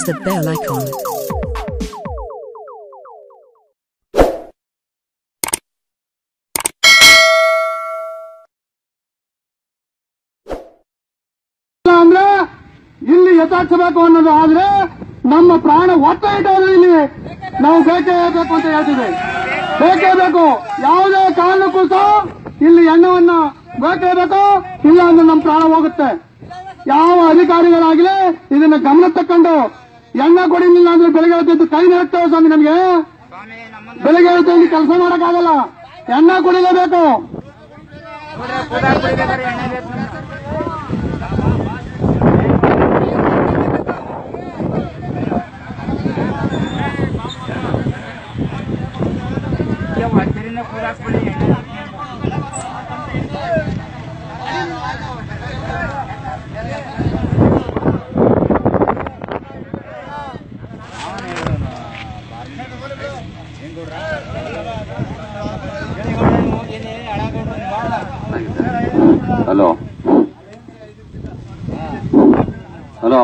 press the bell icon. ಇಲ್ಲ ಅಂದ್ರೆ ಇಲ್ಲಿ ಯಥಾರ್ಥಬೇಕು ಅನ್ನೋದು ಆದ್ರೆ ನಮ್ಮ ಪ್ರಾಣ ಒತ್ತ ಇಟ್ಟವರು ಇಲ್ಲಿ ನಾವು ಬೇಕೇ ಬೇಕು ಅಂತ ಹೇಳ್ತೀವಿ ಬೇಕೇ ಬೇಕು ಯಾವುದೇ ಕಾರಣಕ್ಕೂ ಸಹ ಇಲ್ಲಿ ಎಣ್ಣವನ್ನ ಬೇಕೇ ಬೇಕು ಇಲ್ಲ ಅಂದ್ರೆ ನಮ್ಮ ಪ್ರಾಣ ಹೋಗುತ್ತೆ ಯಾವ ಅಧಿಕಾರಿಗಳಾಗಲಿ ಇದನ್ನ ಗಮನ ತಕೊಂಡು ಎಣ್ಣೆ ಕೊಡಿಲಿಲ್ಲ ಅಂದ್ರೆ ಬೆಳಗ್ಗೆ ಹೊತ್ತಿದ್ದು ಕೈ ನಡುತ್ತೇವೆ ಸ್ವಾಮಿ ನಮಗೆ ಬೆಳಗ್ಗೆ ಹೊತ್ತು ಇಲ್ಲಿ ಕೆಲಸ ಮಾಡಕ್ಕಾಗಲ್ಲ ಎಣ್ಣೆ ಕುಡಿಲೇಬೇಕು ಹಲೋ ಹಲೋ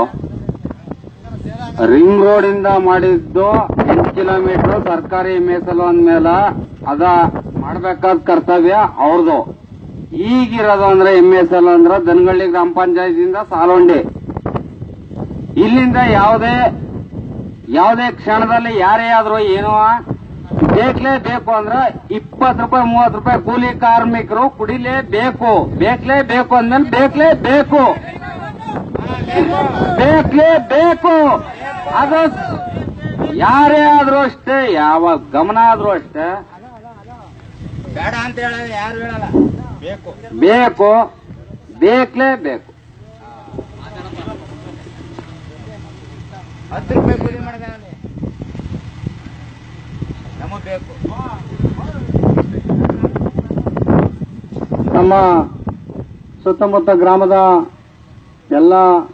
ರಿಂಗ್ ರೋಡ್ ಇಂದ ಮಾಡಿದ್ದು ಎಂಟು ಕಿಲೋಮೀಟರ್ ಸರ್ಕಾರಿ ಮೀಸಲು ಅಂದ್ಮೇಲೆ ಅದ ಮಾಡ್ಬೇಕಾದ ಕರ್ತವ್ಯ ಅವ್ರದ್ದು ಈಗಿರೋದು ಅಂದ್ರೆ ಎಂ ಎಸ್ ಎಲ್ ಅಂದ್ರೆ ದನಗಳ್ಳಿ ಗ್ರಾಮ ಪಂಚಾಯತಿಯಿಂದ ಸಾಲುಂಡಿ ಇಲ್ಲಿಂದ ಯಾವುದೇ ಯಾವುದೇ ಕ್ಷಣದಲ್ಲಿ ಯಾರೇ ಆದ್ರೂ ಏನೋ ಬೇಕಲೇಬೇಕು ಅಂದ್ರೆ ಇಪ್ಪತ್ತು ರೂಪಾಯಿ ಮೂವತ್ತು ರೂಪಾಯಿ ಕೂಲಿ ಕಾರ್ಮಿಕರು ಕುಡಿಲೇಬೇಕು ಬೇಕಲೇಬೇಕು ಅಂದ್ಮೇಲೆ ಬೇಕಲೇಬೇಕು ಬೇಕಲೇಬೇಕು ಅದು ಯಾರೇ ಆದ್ರೂ ಅಷ್ಟೇ ಯಾವ ಗಮನ ಆದ್ರೂ ಅಷ್ಟೇ ಬೇಡ ಅಂತ ಹೇಳಲ್ಲ ಯಾರು ಹೇಳಲ್ಲ ಬೇಕು ಬೇಕು ಬೇಕಲೇಬೇಕು ಹತ್ತು ರೂಪಾಯಿ ಕೂಲಿ ಮಾಡಿದೆ ಅಲ್ಲಿ ನಮಗ್ ಬೇಕು ನಮ್ಮ ಸುತ್ತಮುತ್ತ ಗ್ರಾಮದ ಎಲ್ಲ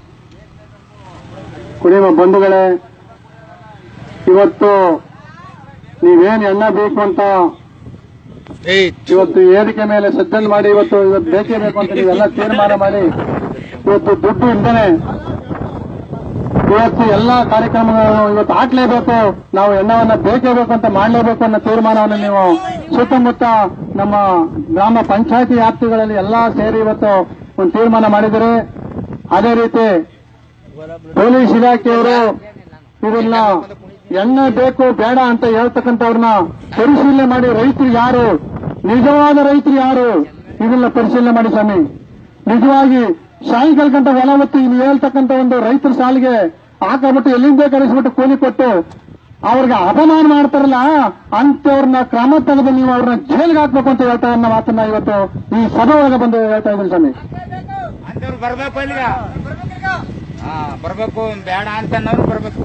ಕುಡಿಯುವ ಬಂಧುಗಳೇ ಇವತ್ತು ನೀವೇನ್ ಎಣ್ಣೆ ಬೇಕು ಅಂತ ಇವತ್ತು ವೇದಿಕೆ ಮೇಲೆ ಸಜ್ಜನ್ ಮಾಡಿ ಇವತ್ತು ಇವತ್ತು ಬೇಕೇ ಬೇಕು ಅಂತ ನೀವೆಲ್ಲ ತೀರ್ಮಾನ ಮಾಡಿ ಇವತ್ತು ದುಡ್ಡು ಇದ್ದೇನೆ ಇವತ್ತು ಎಲ್ಲ ಕಾರ್ಯಕ್ರಮಗಳನ್ನು ಇವತ್ತು ಹಾಕ್ಲೇಬೇಕು ನಾವು ಎಣ್ಣವನ್ನ ಬೇಕೇ ಬೇಕು ಅಂತ ಮಾಡಲೇಬೇಕು ಅನ್ನೋ ತೀರ್ಮಾನವನ್ನು ನೀವು ಸುತ್ತಮುತ್ತ ನಮ್ಮ ಗ್ರಾಮ ಪಂಚಾಯತಿ ವ್ಯಾಪ್ತಿಗಳಲ್ಲಿ ಎಲ್ಲಾ ಸೇರಿ ಇವತ್ತು ಒಂದು ತೀರ್ಮಾನ ಮಾಡಿದರೆ ಅದೇ ರೀತಿ ಪೊಲೀಸ್ ಇಲಾಖೆಯವರು ಇದನ್ನ ಎಣ್ಣೆ ಬೇಕು ಬೇಡ ಅಂತ ಹೇಳ್ತಕ್ಕಂಥವ್ರನ್ನ ಪರಿಶೀಲನೆ ಮಾಡಿ ರೈತರು ಯಾರು ನಿಜವಾದ ರೈತರು ಯಾರು ಇದನ್ನ ಪರಿಶೀಲನೆ ಮಾಡಿ ಸ್ವಾಮಿ ನಿಜವಾಗಿ ಸಾಯಂಕಾಲ ಗಂಟೆ ಹೊಲ ಹೊತ್ತು ಇಲ್ಲಿ ಹೇಳ್ತಕ್ಕಂಥ ಒಂದು ರೈತರ ಸಾಲಿಗೆ ಹಾಕಬಿಟ್ಟು ಎಲ್ಲಿಂದ ಕರೆಸ್ಬಿಟ್ಟು ಕೂಲಿ ಕೊಟ್ಟು ಅವ್ರಿಗೆ ಅಪಮಾನ ಮಾಡ್ತಾರಲ್ಲ ಅಂತವ್ರನ್ನ ಕ್ರಮ ತೆಗೆದು ನೀವು ಅವ್ರನ್ನ ಜೈಲ್ಗೆ ಹಾಕ್ಬೇಕು ಅಂತ ಹೇಳ್ತಾ ಅನ್ನೋ ಮಾತನ್ನ ಇವತ್ತು ಈ ಸಭೆ ಒಳಗೆ ಬಂದು ಹೇಳ್ತಾ ಇದ್ದೀನಿ ಸ್ವಾಮಿ ಅಂತವ್ರು ಬರ್ಬೇಕು ಅಲ್ಲಿಗ ಹಾ ಬರ್ಬೇಕು ಬೇಡ ಅಂತ ಅನ್ನೋರು ಬರ್ಬೇಕು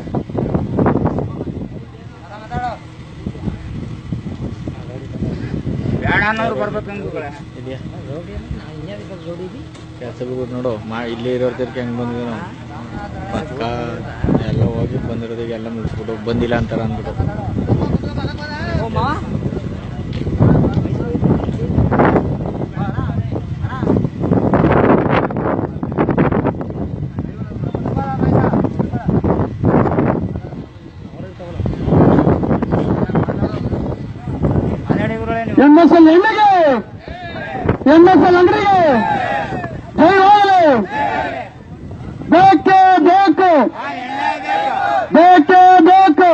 ಬೇಡ ಅನ್ನೋರು ಬರ್ಬೇಕು ಅಂದ್ಗಳೇ ಕೆಲಸ ನೋಡು ಮಾ ಇಲ್ಲಿ ಇರೋರ್ತಿರ್ಕೆ ಹೆಂಗ್ ಬಂದಿದೆ ನಾವು ಪಕ್ಕ ಎಲ್ಲ ಹೋಗಿ ಬಂದಿರೋದಿಗೆ ಎಲ್ಲ ಮುಗಿಸ್ಬಿಟ್ಟು ಬಂದಿಲ್ಲ ಅಂತಾರ ಅಂದ್ಬಿಟ್ಟು ಹನ್ನೆರಡು ಇವ್ರುಗಳೇ ನೀವು ಎಂಎಸ್ಎಲ್ ಎಣ್ಣೆಗೆ ಎಂಎಸ್ಎಲ್ ಅಂಗಡಿಗೆ ಜೈ ಹೋಗಲು ಬೇಕೇ ಬೇಕು ಬೇಕೇ ಬೇಕು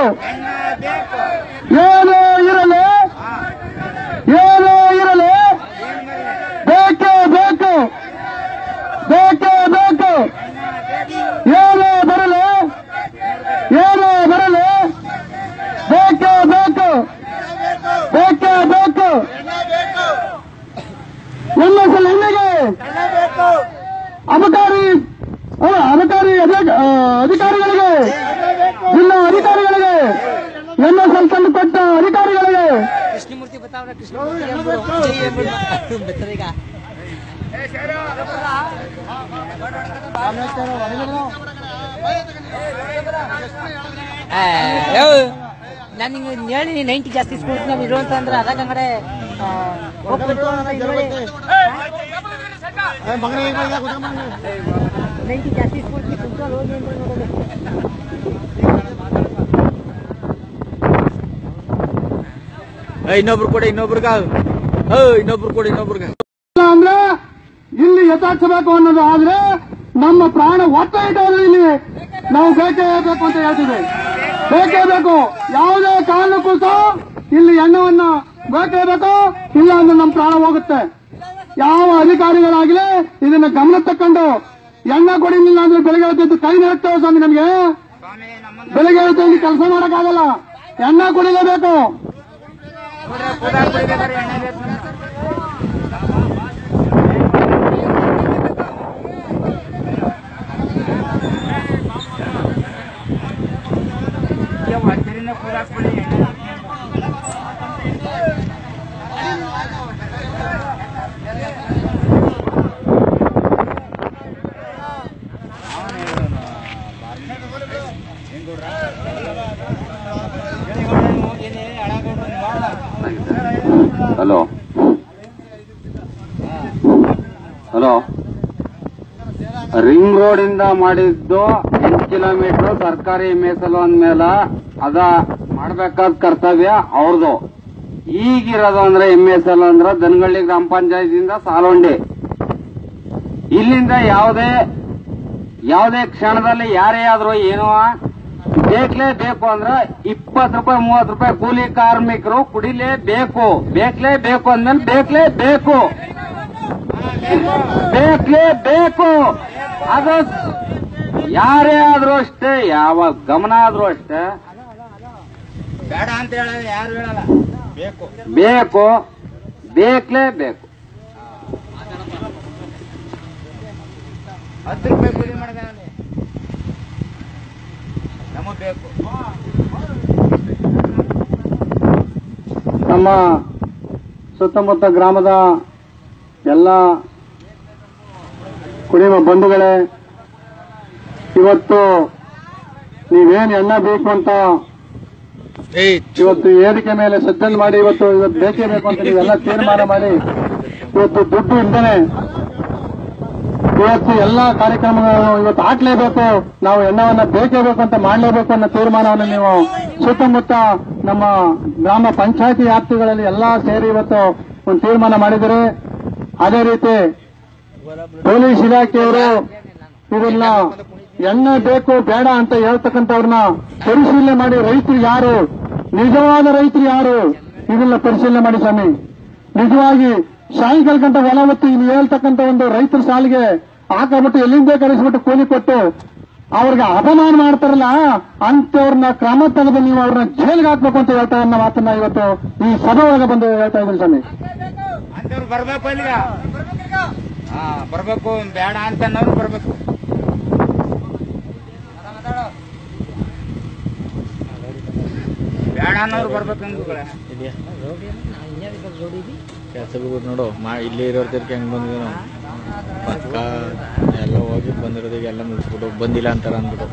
ಏನೇ ಇರಲಿ ಏನೇ ಇರಲಿ ಬೇಕೇ ಬೇಕು ಬೇಕೇ ಬೇಕು ಏನೇ ಬರಲಿ ಏನೇ ಬರಲಿ ಬೇಕೇ ಬೇಕು ಬೇಕೇ ಬೇಕು ಎಂಎಸ್ಎಲ್ ಎಣ್ಣೆಗೆ ಅಬಕಾರಿ ಅಲ್ಲ, ಅಬಕಾರಿ ಅಧಿಕ- ಆ, ಅಧಿಕಾರಿಗಳಿಗೆ ಜಿಲ್ಲಾ ಅಧಿಕಾರಿಗಳಿಗೆ ಎಂಎಸ್ಎಲ್ ತಂದು ಕೊಟ್ಟ ಅಧಿಕಾರಿಗಳಿಗೆ ಕೃಷ್ಣಮೂರ್ತಿ ಬತ್ತಾವ್ರ ಕೃಷ್ಣಮೂರ್ತಿ ಬೆತ್ತದೀಗ ನಾನು ನಿಂಗೆ ಹೇಳಿ ನೈಂಟಿ ಜಾಸ್ತಿ ಸ್ಕೂಲ್ ನಾವು ಇರುವಂತ ಅಂದ್ರೆ ಅದಾಗ ಅಂಗಡೆ ಹೋಗ್ಬಿಟ್ಟು ನೈಂಟಿ ಜಾಸ್ತಿ ಸ್ಕೂಲ್ ಕುಂತ್ಕೊಂಡು ಹೋಗಿ ಅಂತ ನೋಡೋದು ಏ, ಇನ್ನೊಬ್ರು ಕೊಡಿ ಇನ್ನೊಬ್ರಿಗ ಏ, ಇನ್ನೊಬ್ರು ಕೊಡಿ ಇನ್ನೊಬ್ರಿಗ ಇಲ್ಲ ಅಂದ್ರೆ ಇಲ್ಲಿ ಯಥಾರ್ಥಬೇಕು ಅನ್ನೋದು ಆದ್ರೆ ನಮ್ಮ ಪ್ರಾಣ ಒತ್ತ ಇಟ್ಟೋದು ಇಲ್ಲಿ ನಾವು ಬೇಕೇ ಬೇಕು ಅಂತ ಹೇಳ್ತೀವಿ ಬೇಕೇ ಬೇಕು ಯಾವುದೇ ಕಾರಣಕ್ಕೂ ಸಹ ಇಲ್ಲಿ ಎಣ್ಣವನ್ನ ಬೇಕೇ ಬೇಕು ಇಲ್ಲ ಅಂದ್ರೆ ನಮ್ಮ ಪ್ರಾಣ ಹೋಗುತ್ತೆ ಯಾವ ಅಧಿಕಾರಿಗಳಾಗಲಿ ಇದನ್ನ ಗಮನ ತಕೊಂಡು ಎಣ್ಣೆ ಕೊಡಿಲಿಲ್ಲ ಅಂದ್ರೆ ಬೆಳಗ್ಗೆ ಹೊತ್ತು ಕೈ ನೀಡುತ್ತೇವೆ ಸ್ವಾಮಿ ನಮಗೆ ಸ್ವಾಮಿ ನಮ್ಮನ್ನ ಬೆಳಗ್ಗೆ ಹೊತ್ತು ಇಲ್ಲಿ ಕೆಲಸ ಮಾಡಕ್ಕಾಗಲ್ಲ ಎಣ್ಣೆ ಕುಡಿಲೇಬೇಕು ನೋಡ್ರಿ, ಪೂಜಾ ಕುಡಿಬೇಕಾದ್ರೆ ಎಣ್ಣೆ ಬೇಕು ನಮ್ಗೆ. ಯವ್ವ, ಹತ್ತಿರಿಂದ ಪೂಜಾ ಕುಡಿ ಎಣ್ಣೆ ಹಲೋ ಹಲೋ ರಿಂಗ್ ರೋಡ್ ಇಂದ ಮಾಡಿದ್ದು ಎಂಟು ಕಿಲೋಮೀಟರ್ ಸರ್ಕಾರಿ ಮೀಸಲು ಅಂದ್ಮೇಲೆ ಅದ ಮಾಡ್ಬೇಕಾದ ಕರ್ತವ್ಯ ಅವ್ರದ್ದು ಈಗಿರೋದು ಅಂದ್ರೆ ಎಂ ಎಸ್ ಎಲ್ ಅಂದ್ರೆ ದನಗಳ್ಳಿ ಗ್ರಾಮ ಪಂಚಾಯತಿಯಿಂದ ಸಾಲುಂಡಿ ಇಲ್ಲಿಂದ ಯಾವುದೇ ಯಾವುದೇ ಕ್ಷಣದಲ್ಲಿ ಯಾರೇ ಆದ್ರೂ ಏನೋ ಬೇಕಲೇಬೇಕು ಅಂದ್ರೆ ಇಪ್ಪತ್ತು ರೂಪಾಯಿ ಮೂವತ್ತು ರೂಪಾಯಿ ಕೂಲಿ ಕಾರ್ಮಿಕರು ಕುಡಿಲೇಬೇಕು ಬೇಕಲೇಬೇಕು ಅಂದ್ಮೇಲೆ ಬೇಕಲೇಬೇಕು ಬೇಕಲೇಬೇಕು ಅದು ಯಾರೇ ಆದ್ರೂ ಅಷ್ಟೇ ಯಾವ ಗಮನ ಆದ್ರೂ ಅಷ್ಟೇ ಬೇಡ ಅಂತ ಹೇಳಲ್ಲ ಯಾರು ಹೇಳಲ್ಲ ಬೇಕು ಬೇಕು ಬೇಕಲೇಬೇಕು ಹತ್ತು ರೂಪಾಯಿ ಕೂಲಿ ಮಾಡಿದೆ ನಮಗ್ ಬೇಕು ನಮ್ಮ ಸುತ್ತಮುತ್ತ ಗ್ರಾಮದ ಎಲ್ಲ ಕುಡಿಯುವ ಬಂಧುಗಳೇ ಇವತ್ತು ನೀವೇನು ಎಣ್ಣೆ ಬೇಕು ಅಂತ ಏಯ್ ಇವತ್ತು ಏರಿಕೆ ಮೇಲೆ ಸಜ್ಜನ್ ಮಾಡಿ ಇವತ್ತು ಇವತ್ತು ಬೇಕೇ ಬೇಕು ಅಂತ ನೀವೆಲ್ಲ ತೀರ್ಮಾನ ಮಾಡಿ ಇವತ್ತು ದುಡ್ಡು ಇದ್ದೇನೆ ಇವತ್ತು ಎಲ್ಲ ಕಾರ್ಯಕ್ರಮಗಳನ್ನು ಇವತ್ತು ಹಾಕ್ಲೇಬೇಕು ನಾವು ಎಣ್ಣವನ್ನ ಬೇಕೇ ಬೇಕು ಅಂತ ಮಾಡಲೇಬೇಕು ಅನ್ನೋ ತೀರ್ಮಾನವನ್ನು ನೀವು ಸುತ್ತಮುತ್ತ ನಮ್ಮ ಗ್ರಾಮ ಪಂಚಾಯತಿ ವ್ಯಾಪ್ತಿಗಳಲ್ಲಿ ಎಲ್ಲಾ ಸೇರಿ ಇವತ್ತು ಒಂದು ತೀರ್ಮಾನ ಮಾಡಿದರೆ ಅದೇ ರೀತಿ ಪೊಲೀಸ್ ಇಲಾಖೆಯವರು ಇದನ್ನ ಎಣ್ಣೆ ಬೇಕು ಬೇಡ ಅಂತ ಹೇಳ್ತಕ್ಕಂಥವ್ರನ್ನ ಪರಿಶೀಲನೆ ಮಾಡಿ ರೈತರು ಯಾರು ನಿಜವಾದ ರೈತರು ಯಾರು ಇದನ್ನ ಪರಿಶೀಲನೆ ಮಾಡಿ ಸ್ವಾಮಿ ನಿಜವಾಗಿ ಸಾಯಂಕಾಲ ಗಂಟೆ ಹೊಲ ಹೊತ್ತು ಇಲ್ಲಿ ಹೇಳ್ತಕ್ಕಂಥ ಒಂದು ರೈತರ ಸಾಲಿಗೆ ಹಾಕಬಿಟ್ಟು ಎಲ್ಲಿಂದ ಕಳಿಸ್ಬಿಟ್ಟು ಕೂಲಿ ಕೊಟ್ಟು ಅವ್ರಿಗೆ ಅಪಮಾನ ಮಾಡ್ತಾರಲ್ಲ ಅಂತವ್ರನ್ನ ಕ್ರಮ ತೆಗೆದು ನೀವು ಅವ್ರನ್ನ ಜೈಲ್ಗೆ ಹಾಕ್ಬೇಕು ಅಂತ ಹೇಳ್ತಾ ಅನ್ನೋ ಮಾತನ್ನ ಇವತ್ತು ಈ ಸಭೆ ಒಳಗೆ ಬಂದು ಹೇಳ್ತಾ ಇದ್ದೀನಿ ಸ್ವಾಮಿ ಅಂತವ್ರು ಬರ್ಬೇಕು ಅಲ್ಲಿಗ ಹಾ ಬರ್ಬೇಕು ಬೇಡ ಅಂತ ಅನ್ನೋರು ಬರ್ಬೇಕು ಬೇಡ ಅನ್ನೋರು ಬರ್ಬೇಕು ಅಂದ್ಗಳೇ ಇದೆಯಾ ಕೆಲಸ ಬಿಟ್ಬಿಟ್ಟು ನೋಡು ಮಾ ಇಲ್ಲಿ ಇರೋರ್ತಿರ್ಕೆ ಹೆಂಗ್ ಬಂದಿದ್ವಿ ನಾವು ಪಕ್ಕ ಎಲ್ಲ ಹೋಗಿ ಬಂದಿರೋದಿಗೆ ಎಲ್ಲ ಮುಗಿಸ್ಬಿಟ್ಟು ಬಂದಿಲ್ಲ ಅಂತಾರ ಅಂದ್ಬಿಟ್ಟು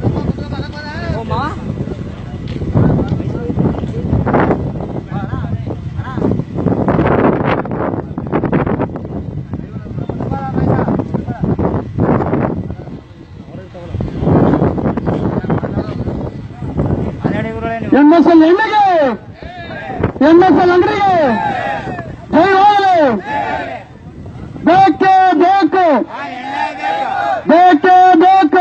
ಹನ್ನೆರಡು ಇವ್ರುಗಳೇ ನೀವು ಎಂಎಸ್ಎಲ್ ಎಣ್ಣೆಗೆ ಎಂಎಸ್ಎಲ್ ಅಂಗಡಿಗೆ ಜೈ ಹೋಗಲಿ ಬೇಕೇ ಬೇಕು ಬೇಕೇ ಬೇಕು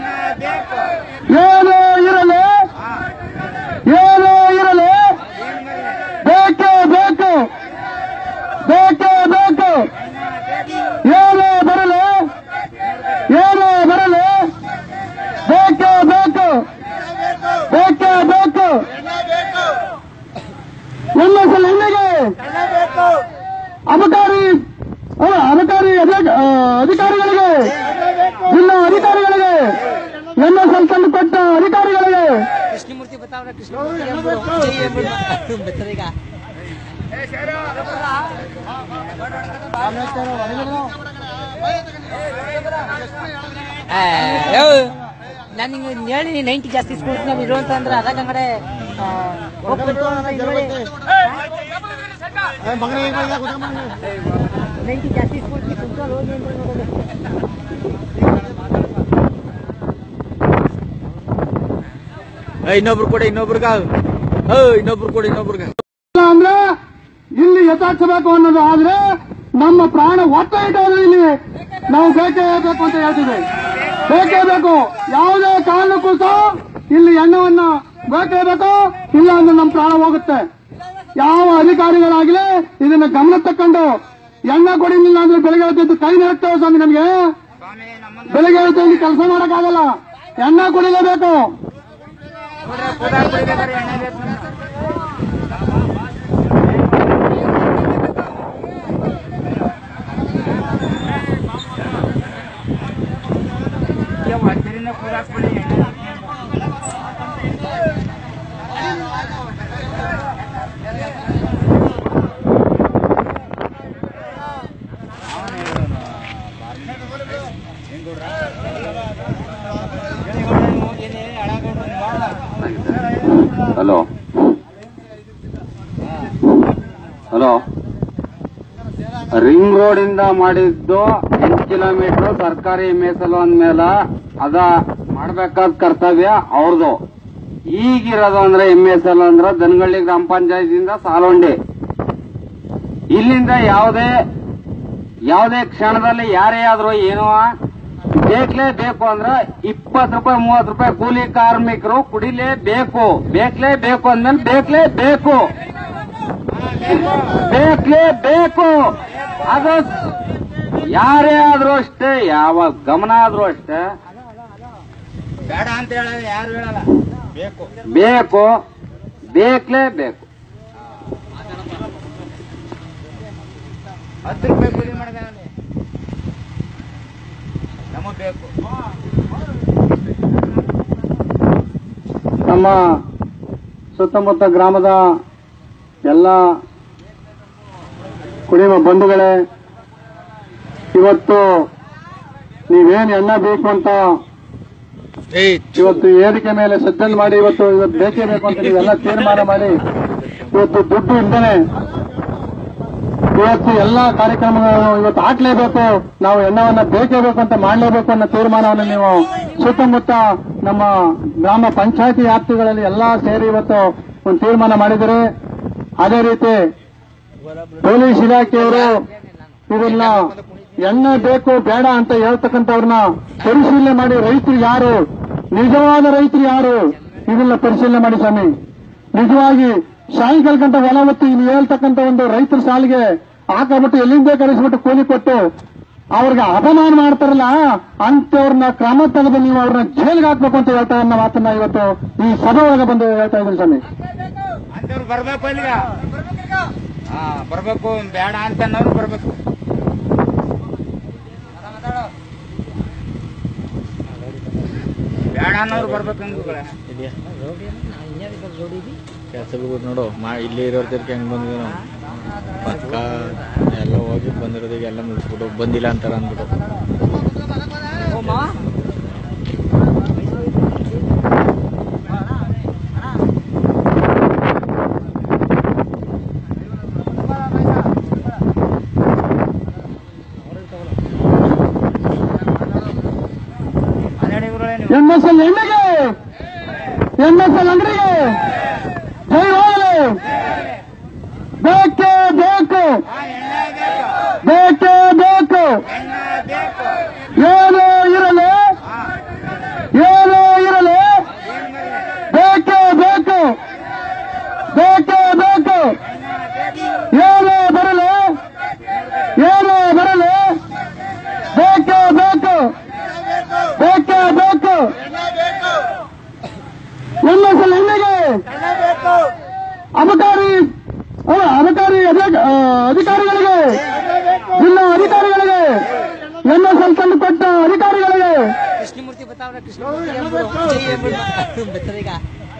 ಏನೇ ಇರಲಿ ಏನೇ ಇರಲಿ ಬೇಕೇ ಬೇಕು ಬೇಕೇ ಬೇಕು ಏನೇ ಬರಲಿ ಏನೇ ಬರಲಿ ಬೇಕೇ ಬೇಕು ಬೇಕೇ ಬೇಕು ಎಂಎಸ್ಎಲ್ ಎಣ್ಣೆಗೆ ಅಬಕಾರಿ ಅಲ್ಲ, ಅಬಕಾರಿ ಅಧಿಕ- ಆ, ಅಧಿಕಾರಿಗಳಿಗೆ ಜಿಲ್ಲಾ ಅಧಿಕಾರಿಗಳಿಗೆ ಎಂಎಸ್ಎಲ್ ತಂದು ಕೊಟ್ಟ ಅಧಿಕಾರಿಗಳಿಗೆ ಕೃಷ್ಣಮೂರ್ತಿ ಬತ್ತಾವ್ರ ಕೃಷ್ಣಮೂರ್ತಿ ಬತ್ತದೀಗ ನಾನು ನಿಂಗೆ ಹೇಳಿ ನೈಂಟಿ ಜಾಸ್ತಿ ಇಸ್ಕೊಡ್ತೀನಿ ನಾವು ಇರುವಂತ ಅಂದ್ರೆ ಅದಾಗ ಕಡೆ ಹೋಗ್ಬಿಟ್ಟು ನೈಂಟಿ ಜಾಸ್ತಿ ಇಸ್ಕೊಡ್ತೀನಿ ಕುಂತ್ಕೊಂಡು ಹೋಗಿ ಅಂತ ನೋಡೋದು ಏ ಇನ್ನೊಬ್ರು ಕೊಡಿ ಇನ್ನೊಬ್ರಿಗ ಏ ಇನ್ನೊಬ್ರು ಕೊಡಿ ಇನ್ನೊಬ್ರಿಗ ಇಲ್ಲ ಅಂದ್ರೆ ಇಲ್ಲಿ ಯಥಾರ್ಥಬೇಕು ಅನ್ನೋದು ಆದ್ರೆ ನಮ್ಮ ಪ್ರಾಣ ಒತ್ತ ಇಟ್ಟೋದ್ರೆ ಇಲ್ಲಿ ನಾವು ಬೇಕೇ ಬೇಕು ಅಂತ ಹೇಳ್ತೀವಿ ಬೇಕೇ ಬೇಕು ಯಾವುದೇ ಕಾರಣಕ್ಕೂ ಸಹ ಇಲ್ಲಿ ಎಣ್ಣವನ್ನ ಬೇಕೇ ಬೇಕು ಇಲ್ಲ ಅಂದ್ರೆ ನಮ್ಮ ಪ್ರಾಣ ಹೋಗುತ್ತೆ ಯಾವ ಅಧಿಕಾರಿಗಳಾಗಲಿ ಇದನ್ನ ಗಮನ ತಕೊಂಡು ಎಣ್ಣೆ ಕೊಡಿಲಿಲ್ಲ ಅಂದ್ರೆ ಬೆಳಗ್ಗೆ ಹೊತ್ತು ಕೈ ನೆರಕ್ತೇವೆ ಸ್ವಾಮಿ ನಮಗೆ ಸ್ವಾಮಿ ನಮ್ಮನ್ನ ಬೆಳಗ್ಗೆ ಹೊತ್ತು ಇಲ್ಲಿ ಕೆಲಸ ಮಾಡಕ್ಕಾಗಲ್ಲ ಎಣ್ಣೆ ಕುಡಿಲೇಬೇಕು ನೋಡ್ರೆ ಕೂದಾ ಕುಡಿಬೇಕಾದ್ರೆ ಎಣ್ಣೆ ಬೇಕು ನಮ್ಗೆ. ಅಯ್ಯೋ, ಹತ್ತಿರಿಂದ ಕೂದಾಕ್ಬಿಡಿ ಎಣ್ಣೆ ಹಲೋ ಹಲೋ ರಿಂಗ್ ರೋಡ್ ಇಂದ ಮಾಡಿದ್ದು ಎಂಟು ಕಿಲೋಮೀಟರ್ ಸರ್ಕಾರಿ ಮೀಸಲು ಅಂದ್ಮೇಲೆ ಅದ ಮಾಡ್ಬೇಕಾದ ಕರ್ತವ್ಯ ಅವ್ರದ್ದು ಈಗಿರೋದು ಅಂದ್ರೆ ಎಂ ಎಸ್ ಎಲ್ ಅಂದ್ರೆ ದನಗಳ್ಳಿ ಗ್ರಾಮ ಪಂಚಾಯತಿಯಿಂದ ಸಾಲುಂಡಿ ಇಲ್ಲಿಂದ ಯಾವುದೇ ಯಾವುದೇ ಕ್ಷಣದಲ್ಲಿ ಯಾರೇ ಆದ್ರೂ ಏನೋ ಬೇಕಲೇಬೇಕು ಅಂದ್ರೆ ಇಪ್ಪತ್ತು ರೂಪಾಯಿ ಮೂವತ್ತು ರೂಪಾಯಿ ಕೂಲಿ ಕಾರ್ಮಿಕರು ಕುಡಿಲೇಬೇಕು ಬೇಕಲೇಬೇಕು ಅಂದ್ಮೇಲೆ ಬೇಕಲೇಬೇಕು ಬೇಕಲೇಬೇಕು ಅದು ಯಾರೇ ಆದ್ರೂ ಅಷ್ಟೇ ಯಾವ ಗಮನ ಆದ್ರೂ ಅಷ್ಟೇ ಬೇಡ ಅಂತ ಹೇಳಲ್ಲ ಯಾರು ಹೇಳಲ್ಲ ಬೇಕು ಬೇಕು ಬೇಕಲೇಬೇಕು ಹತ್ತು ರೂಪಾಯಿ ಕೂಲಿ ಮಾಡಿದಾನೆ ನಮಗ್ ಬೇಕು ನಮ್ಮ ಸುತ್ತಮುತ್ತ ಗ್ರಾಮದ ಎಲ್ಲ ಕುಡಿಯುವ ಬಂಧುಗಳೇ ಇವತ್ತು ನೀವೇನ್ ಎಣ್ಣೆ ಬೇಕು ಅಂತ ಏಯ್ ಇವತ್ತು ಏರಿಕೆ ಮೇಲೆ ಸಜ್ಜನ್ ಮಾಡಿ ಇವತ್ತು ಇವತ್ತು ಬೇಕೇ ಬೇಕು ಅಂತ ನೀವೆಲ್ಲ ತೀರ್ಮಾನ ಮಾಡಿ ಇವತ್ತು ದುಡ್ಡು ಇಲ್ದೇನೆ ಇವತ್ತು ಎಲ್ಲಾ ಕಾರ್ಯಕ್ರಮಗಳನ್ನು ಇವತ್ತು ಹಾಕ್ಲೇಬೇಕು ನಾವು ಎಣ್ಣವನ್ನ ಬೇಕೇ ಬೇಕು ಅಂತ ಮಾಡಲೇಬೇಕು ಅನ್ನೋ ತೀರ್ಮಾನವನ್ನು ನೀವು ಸುತ್ತಮುತ್ತ ನಮ್ಮ ಗ್ರಾಮ ಪಂಚಾಯತಿ ವ್ಯಾಪ್ತಿಗಳಲ್ಲಿ ಎಲ್ಲಾ ಸೇರಿ ಇವತ್ತು ಒಂದು ತೀರ್ಮಾನ ಮಾಡಿದರೆ ಅದೇ ರೀತಿ ಪೊಲೀಸ್ ಇಲಾಖೆಯವರು ಇದನ್ನ ಎಣ್ಣೆ ಬೇಕು ಬೇಡ ಅಂತ ಹೇಳ್ತಕ್ಕಂಥವ್ರನ್ನ ಪರಿಶೀಲನೆ ಮಾಡಿ ರೈತರು ಯಾರು ನಿಜವಾದ ರೈತರು ಯಾರು ಇದನ್ನ ಪರಿಶೀಲನೆ ಮಾಡಿ ಸ್ವಾಮಿ ನಿಜವಾಗಿ ಸಾಯಂಕಾಲ ಗಂಟ ಹೊಲ ಹೊತ್ತು ಇಲ್ಲಿ ಹೇಳ್ತಕ್ಕಂಥ ಒಂದು ರೈತರ ಸಾಲಿಗೆ ಹಾಕಬಿಟ್ಟು ಎಲ್ಲಿಂದ ಕರೆಸ್ಬಿಟ್ಟು ಕೂಲಿ ಕೊಟ್ಟು ಅವ್ರಿಗೆ ಅಪಮಾನ ಮಾಡ್ತಾರಲ್ಲ ಅಂತವ್ರನ್ನ ಕ್ರಮ ತೆಗೆದು ನೀವು ಅವ್ರನ್ನ ಜೈಲ್ಗೆ ಹಾಕ್ಬೇಕು ಅಂತ ಹೇಳ್ತಾ ಅನ್ನೋ ಮಾತನ್ನ ಇವತ್ತು ಈ ಸಭೆ ಒಳಗೆ ಬಂದು ಹೇಳ್ತಾ ಇದ್ದೀನಿ ಸ್ವಾಮಿ ಅಂತವ್ರು ಬರ್ಬೇಕು ಅಲ್ಲಿಗ ಹಾ ಬರ್ಬೇಕು ಬೇಡ ಅಂತ ಅನ್ನೋರು ಬರ್ಬೇಕು ಬೇಡ ಅನ್ನೋರು ಬರ್ಬೇಕು ಅಂದ್ಕೊಳ್ಳ ಇದೆಯಾ ಕೆಲಸಗಳು ನೋಡು ಮಾ ಇಲ್ಲಿ ಇರೋರ್ದಕ್ಕೆ ಹೆಂಗ್ ಬಂದಿದೆ ನಾವು ಪಕ್ಕ ಎಲ್ಲ ಹೋಗಿ ಬಂದಿರೋದೀಗ ಎಲ್ಲ ಮುಗಿಸ್ಬಿಟ್ಟು ಬಂದಿಲ್ಲ ಅಂತಾರ ಅಂದ್ಬಿಟ್ಟು ಹನ್ನೆರಡು ಇವ್ರೊಳಗೆ ನೀವು ಎನ್ಎಸ್ಎಲ್ ಎಣ್ಣೆಗೆ ಎನ್ಎಸ್ಎಲ್ ಅಂಗಡಿಗೆ ಜೈ ಹೋಗಲಿ ಬೇಕೇ ಬೇಕು ಬೇಕೇ ಬೇಕು ಏನೇ ಇರಲಿ ಏನೇ ಇರಲಿ ಬೇಕೇ ಬೇಕು ಬೇಕೇ ಬೇಕು ಏನೇ ಬರಲಿ ಏನೇ ಬರಲಿ ಬೇಕೇ ಬೇಕು ಬೇಕೇ ಬೇಕು ಎನ್ಎಸ್ಎಲ್ ಎಣ್ಣೆಗೆ ಅಬಕಾರಿ ಅಲ್ಲ, ಅಬಕಾರಿ ಅಧಿಕ- ಆ, ಅಧಿಕಾರಿಗಳಿಗೆ ಜಿಲ್ಲಾ ಅಧಿಕಾರಿಗಳಿಗೆ ಎನ್ಎಸ್ಎಲ್ ತಂದು ಕೊಟ್ಟ ಅಧಿಕಾರಿಗಳಿಗೆ ಕೃಷ್ಣಮೂರ್ತಿ ಬತ್ತಾವ್ರೆ ಕೃಷ್ಣಮೂರ್ತಿ ಬರ್ತದೀಗ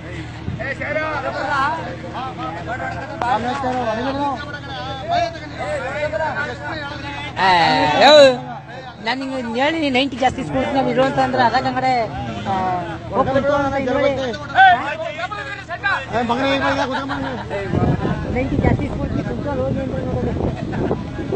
ನಾನು ನಿಂಗೆ ಹೇಳಿ ನೈಂಟಿ ಜಾಸ್ತಿ ಸ್ಕೂಲ್ಸ್ ನಾವು ಇರುವಂತ ಅಂದ್ರೆ ಅದಾಗ ಕಡೆ ಹೋಗ್ಬಿಟ್ಟು ನೈಂಟಿ ಜಾಸ್ತಿ ಸ್ಕೂಲ್ಸ್ ಕುಂತ್ಕೊಂಡು ಹೋಗಿ ಅಂದ್ರೆ ನೋಡೋದು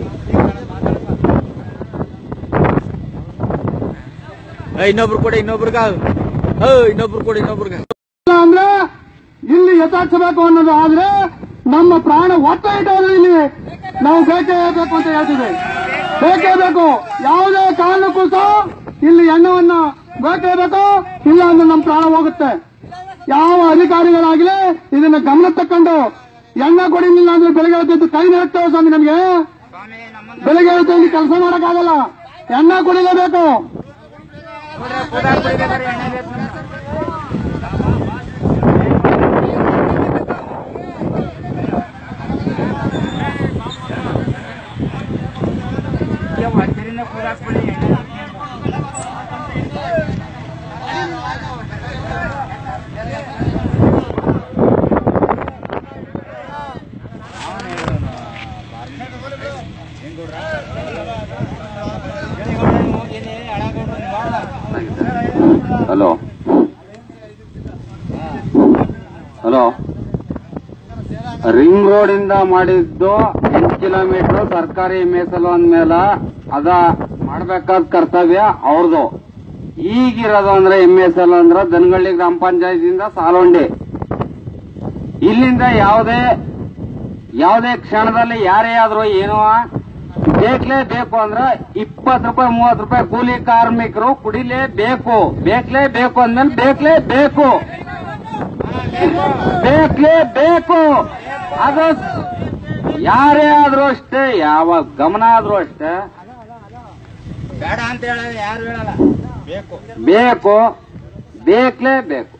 ಏ, ಇನ್ನೊಬ್ರು ಕೊಡಿ ಇನ್ನೊಬ್ರಿಗ ಏ ಇನ್ನೊಬ್ರು ಕೊಡಿ ಇನ್ನೊಬ್ರಿಗ ಇಲ್ಲ ಅಂದ್ರೆ ಇಲ್ಲಿ ಯಥಾರ್ಥಬೇಕು ಅನ್ನೋದು ಆದ್ರೆ ನಮ್ಮ ಪ್ರಾಣ ಒತ್ತ ಇಟ್ಟಾದ್ರೆ ಇಲ್ಲಿ ನಾವು ಬೇಕೇ ಬೇಕು ಅಂತ ಹೇಳ್ತೀವಿ ಬೇಕೇ ಬೇಕು ಯಾವುದೇ ಕಾರಣಕ್ಕೂ ಸಹ ಇಲ್ಲಿ ಎಣ್ಣವನ್ನ ಬೇಕೇ ಬೇಕು ಇಲ್ಲ ಅಂದ್ರೆ ನಮ್ಮ ಪ್ರಾಣ ಹೋಗುತ್ತೆ ಯಾವ ಅಧಿಕಾರಿಗಳಾಗಲಿ ಇದನ್ನ ಗಮನ ತಕೊಂಡು ಎಣ್ಣೆ ಕೊಡಿಲಿಲ್ಲ ಅಂದ್ರೆ ಬೆಳಗ್ಗೆ ಹೊತ್ತಿದ್ದು ಕೈ ನೆಡ್ತೇವೆ ಸ್ವಾಮಿ ನಮ್ಗೆ ಸ್ವಾಮಿ ನಮ್ಮನ್ನ ಬೆಳಗ್ಗೆ ಹೊತ್ತು ಇಲ್ಲಿ ಕೆಲಸ ಮಾಡಕ್ಕಾಗಲ್ಲ ಎಣ್ಣೆ ಕುಡಿಲೇಬೇಕು ನೋಡ್ರೆ ಕೂದಾ ಕುಡಿಬೇಕಾದ್ರೆ ಎಣ್ಣೆ ಬೇಕು ನಮ್ಗೆ. ಇವ್ ಹತ್ತಿರಿಂದ ಕೂದಾಕ್ಬಿಡಿ ಎಣ್ಣೆ ಹಲೋ ಹಲೋ ರಿಂಗ್ ರೋಡ್ ಇಂದ ಮಾಡಿದ್ದು ಎಂಟು ಕಿಲೋಮೀಟರ್ ಸರ್ಕಾರಿ ಮೀಸಲು ಅಂದ್ಮೇಲೆ ಅದ ಮಾಡ್ಬೇಕಾದ ಕರ್ತವ್ಯ ಅವ್ರದ್ದು ಈಗಿರೋದು ಅಂದ್ರೆ ಎಂ ಎಸ್ ಎಲ್ ಅಂದ್ರೆ ದನಗಳ್ಳಿ ಗ್ರಾಮ ಪಂಚಾಯತಿಯಿಂದ ಸಾಲುಂಡಿ ಇಲ್ಲಿಂದ ಯಾವುದೇ ಯಾವುದೇ ಕ್ಷಣದಲ್ಲಿ ಯಾರೇ ಆದ್ರೂ ಏನೋ ಬೇಕಲೇಬೇಕು ಅಂದ್ರೆ ಇಪ್ಪತ್ತು ರೂಪಾಯಿ ಮೂವತ್ತು ರೂಪಾಯಿ ಕೂಲಿ ಕಾರ್ಮಿಕರು ಕುಡಿಲೇಬೇಕು ಬೇಕಲೇಬೇಕು ಅಂದ್ಮೇಲೆ ಬೇಕಲೇಬೇಕು ಬೇಕಲೇಬೇಕು ಅದು ಯಾರೇ ಆದ್ರೂ ಅಷ್ಟೇ ಯಾವ ಗಮನ ಆದ್ರೂ ಅಷ್ಟೇ ಬೇಡ ಅಂತ ಹೇಳಲ್ಲ ಯಾರು ಹೇಳಲ್ಲ ಬೇಕು ಬೇಕು ಬೇಕಲೇಬೇಕು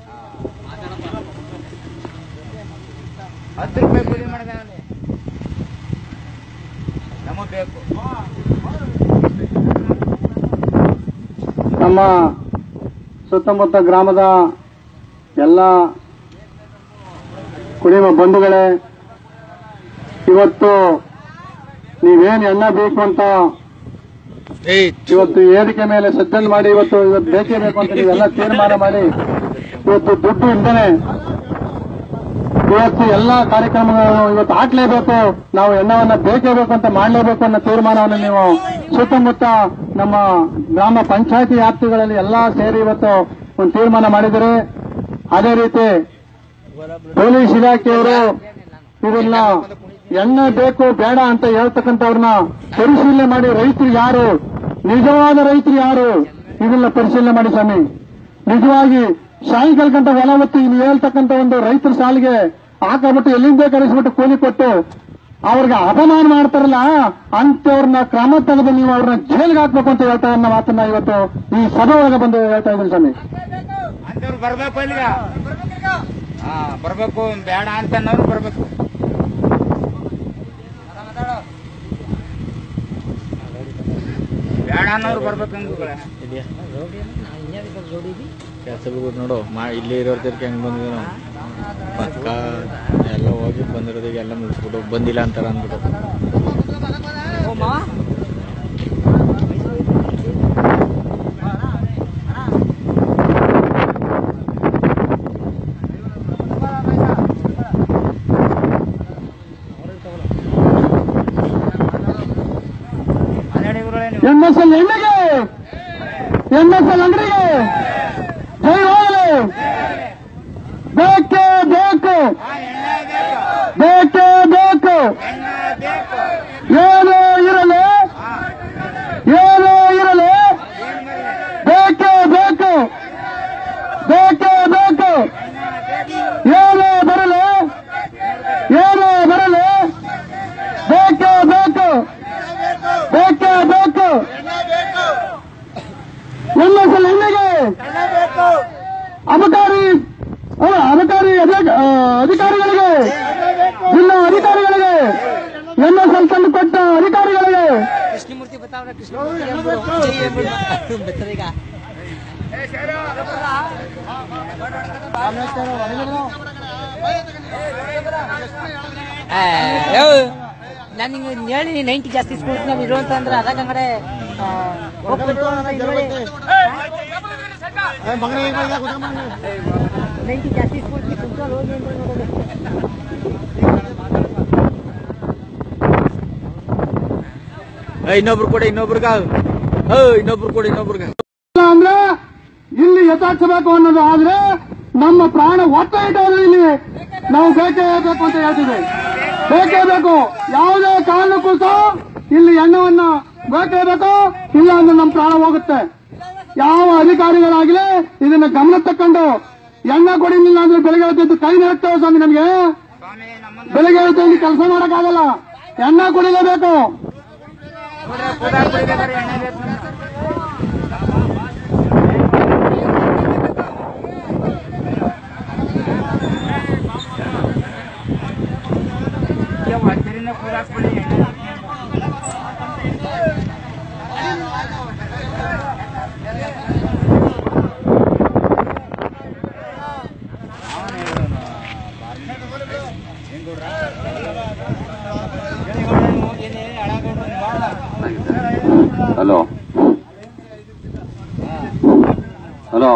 ಹತ್ತು ರೂಪಾಯಿ ಕೂಲಿ ಮಾಡಿದಾನೆ ನಮಗ್ ಬೇಕು ನಮ್ಮ ಸುತ್ತಮುತ್ತ ಗ್ರಾಮದ ಎಲ್ಲ ಕುಡಿಯುವ ಬಂಧುಗಳೇ ಇವತ್ತು ನೀವೇನ್ ಎಣ್ಣೆ ಬೇಕು ಅಂತ ಏಯ್ ಇವತ್ತು ಏರಿಕೆ ಮೇಲೆ ಸಜ್ಜಲ್ ಮಾಡಿ ಇವತ್ತು ಇವತ್ತು ಬೇಕೇ ಬೇಕು ಅಂತ ನೀವೆಲ್ಲ ತೀರ್ಮಾನ ಮಾಡಿ ಇವತ್ತು ದುಡ್ಡು ಇಲ್ದೇನೆ ಇವತ್ತು ಎಲ್ಲಾ ಕಾರ್ಯಕ್ರಮಗಳನ್ನು ಇವತ್ತು ಹಾಕ್ಲೇಬೇಕು ನಾವು ಎಣ್ಣವನ್ನ ಬೇಕೇ ಬೇಕು ಅಂತ ಮಾಡಲೇಬೇಕು ಅನ್ನೋ ತೀರ್ಮಾನವನ್ನು ನೀವು ಸುತ್ತಮುತ್ತ ನಮ್ಮ ಗ್ರಾಮ ಪಂಚಾಯತಿ ವ್ಯಾಪ್ತಿಗಳಲ್ಲಿ ಎಲ್ಲಾ ಸೇರಿ ಇವತ್ತು ಒಂದು ತೀರ್ಮಾನ ಮಾಡಿದರೆ ಅದೇ ರೀತಿ ಪೊಲೀಸ್ ಇಲಾಖೆಯವರು ಇದನ್ನ ಎಣ್ಣೆ ಬೇಕು ಬೇಡ ಅಂತ ಹೇಳ್ತಕ್ಕಂಥವ್ರನ್ನ ಪರಿಶೀಲನೆ ಮಾಡಿ ರೈತರು ಯಾರು ನಿಜವಾದ ರೈತರು ಯಾರು ಇದನ್ನ ಪರಿಶೀಲನೆ ಮಾಡಿ ಸ್ವಾಮಿ ನಿಜವಾಗಿ ಸಾಯಂಕಾಲ ಗಂಟ ಹೊಲ ಹೊತ್ತು ಇಲ್ಲಿ ಹೇಳ್ತಕ್ಕಂಥ ಒಂದು ರೈತರ ಸಾಲಿಗೆ ಹಾಕಬಿಟ್ಟು ಎಲ್ಲಿಂದ ಕಳಿಸ್ಬಿಟ್ಟು ಕೂಲಿ ಕೊಟ್ಟು ಅವ್ರಿಗೆ ಅಪಮಾನ ಮಾಡ್ತಾರಲ್ಲ ಅಂತವ್ರನ್ನ ಕ್ರಮ ತೆಗೆದು ನೀವು ಅವ್ರನ್ನ ಜೈಲ್ಗೆ ಹಾಕ್ಬೇಕು ಅಂತ ಹೇಳ್ತಾ ಅನ್ನೋ ಮಾತನ್ನ ಇವತ್ತು ಈ ಸಭೆ ಒಳಗೆ ಬಂದು ಹೇಳ್ತಾ ಇದ್ದೀನಿ ಸ್ವಾಮಿ ಅಂತವ್ರು ಬರ್ಬೇಕು ಅಲ್ಲಿಗ ಹಾ ಬರ್ಬೇಕು ಬೇಡ ಅಂತ ಅನ್ನೋರು ಬರ್ಬೇಕು ಬೇಡ ಅನ್ನೋರು ಬರ್ಬೇಕು ಅಂದ್ಕೊಳ್ಳೆ ಇದೆಯಾ ಕೆಲಸ ಬಿಡ್ಬೋದು ನೋಡು ಮಾ ಇಲ್ಲಿ ಇರೋರ್ದಕ್ಕೆ ಹೆಂಗ್ ಬಂದಿದೆ ನಾವು ಪಕ್ಕ ಎಲ್ಲ ಹೋಗಿ ಬಂದಿರೋದಿಗೆ ಎಲ್ಲ ಮುಗಿಸ್ಬಿಟ್ಟು ಬಂದಿಲ್ಲ ಅಂತಾರ ಅಂದ್ಬಿಟ್ಟು ಹನ್ನೆರಡು ಇವ್ರುಗಳೇ ನೀವು ಎನ್ಎಸ್ಎಲ್ ಎಣ್ಣೆಗೆ ಎನ್ಎಸ್ಎಲ್ ಅಂಗಡಿಗೆ ಜೈ ಹೋಗಲಿ ಬೇಕೇ ಬೇಕು ಬೇಕೇ ಬೇಕು ಏನೇ ಇರಲಿ ಏನೇ ಇರಲಿ ಬೇಕೇ ಬೇಕು ಬೇಕೇ ಬೇಕು ಏನೇ ಬರಲಿ ಏನೇ ಬರಲಿ ಬೇಕೇ ಬೇಕು ಬೇಕೇ ಬೇಕು ಎನ್ಎಸ್ಎಲ್ ಎಣ್ಣೆಗೆ ಅಬಕಾರಿ ಅಲ್ಲ, ಅಬಕಾರಿ ಅಧಿಕ- ಆ, ಅಧಿಕಾರಿಗಳಿಗೆ ಜಿಲ್ಲಾ ಅಧಿಕಾರಿಗಳಿಗೆ ಎನ್ಎಸ್ಎಲ್ ತಂದು ಕೊಟ್ಟ ಅಧಿಕಾರಿಗಳಿಗೆ ಕೃಷ್ಣಮೂರ್ತಿ ಬತ್ತಾವ್ರ ಕೃಷ್ಣಮೂರ್ತಿ ಎಂಬುದು ಜೈ ಎಂಬುದು ಬರ್ತದೀಗ ನಾನು ನಿಂಗೆ ಹೇಳಿ ನೈಂಟಿ ಜಾಸ್ತಿ ಸ್ಕೂಲ್ಸ್ ನಾವು ಇರುವಂತ ಅಂದ್ರೆ ಅದಾಗ ಅಂಗಡೆ ಹೋಗ್ಬಿಟ್ಟು ನೈಂಟಿ ಜಾಸ್ತಿ ಸ್ಕೂಲ್ಸ್ ಕುಂತ್ಕೊಂಡು ಹೋಗಿ ಅಂದ್ರೆ ನೋಡೋದು ಏ, ಇನ್ನೊಬ್ರು ಕೊಡಿ ಇನ್ನೊಬ್ರಿಗ ಏ ಇನ್ನೊಬ್ರು ಕೊಡಿ ಇನ್ನೊಬ್ರಿಗ ಇಲ್ಲ ಅಂದ್ರೆ ಇಲ್ಲಿ ಯಥಾರ್ಥಬೇಕು ಅನ್ನೋದು ಆದ್ರೆ ನಮ್ಮ ಪ್ರಾಣ ಒತ್ತ ಇಟ್ಟವರು ಇಲ್ಲಿ ನಾವು ಬೇಕೇ ಬೇಕು ಅಂತ ಹೇಳ್ತೀವಿ ಬೇಕೇ ಬೇಕು ಯಾವುದೇ ಕಾರಣಕ್ಕೂ ಸಹ ಇಲ್ಲಿ ಎಣ್ಣವನ್ನ ಬೇಕೇ ಬೇಕು ಇಲ್ಲ ಅಂದ್ರೆ ನಮ್ಮ ಪ್ರಾಣ ಹೋಗುತ್ತೆ ಯಾವ ಅಧಿಕಾರಿಗಳಾಗಲಿ ಇದನ್ನ ಗಮನ ತಕೊಂಡು ಎಣ್ಣೆ ಕೊಡಿಲಿಲ್ಲ ಅಂದ್ರೆ ಬೆಳಗ್ಗೆ ಹೊತ್ತಿದ್ದು ಕೈ ನಡುತ್ತೇವೆ ಸ್ವಾಮಿ ನಮಗೆ ಸ್ವಾಮಿ ನಮ್ಮನ್ನ ಬೆಳಗ್ಗೆ ಹೊತ್ತು ಇಲ್ಲಿ ಕೆಲಸ ಮಾಡಕ್ಕಾಗಲ್ಲ ಎಣ್ಣೆ ಕುಡಿಲೇಬೇಕು ಕೂಡ್ರೆ ಕೂದಾಕ್ ಕುಡಿಬೇಕಾದ್ರೆ ಎಣ್ಣೆ ಬೇಕು ನಮ್ಗೆ. ಅಯ್ಯೋ, ಹತ್ತಿರಿಂದ ಕೂದಾಕ್ಬಿಡಿ ಎಣ್ಣೆ ಹಲೋ ಹಲೋ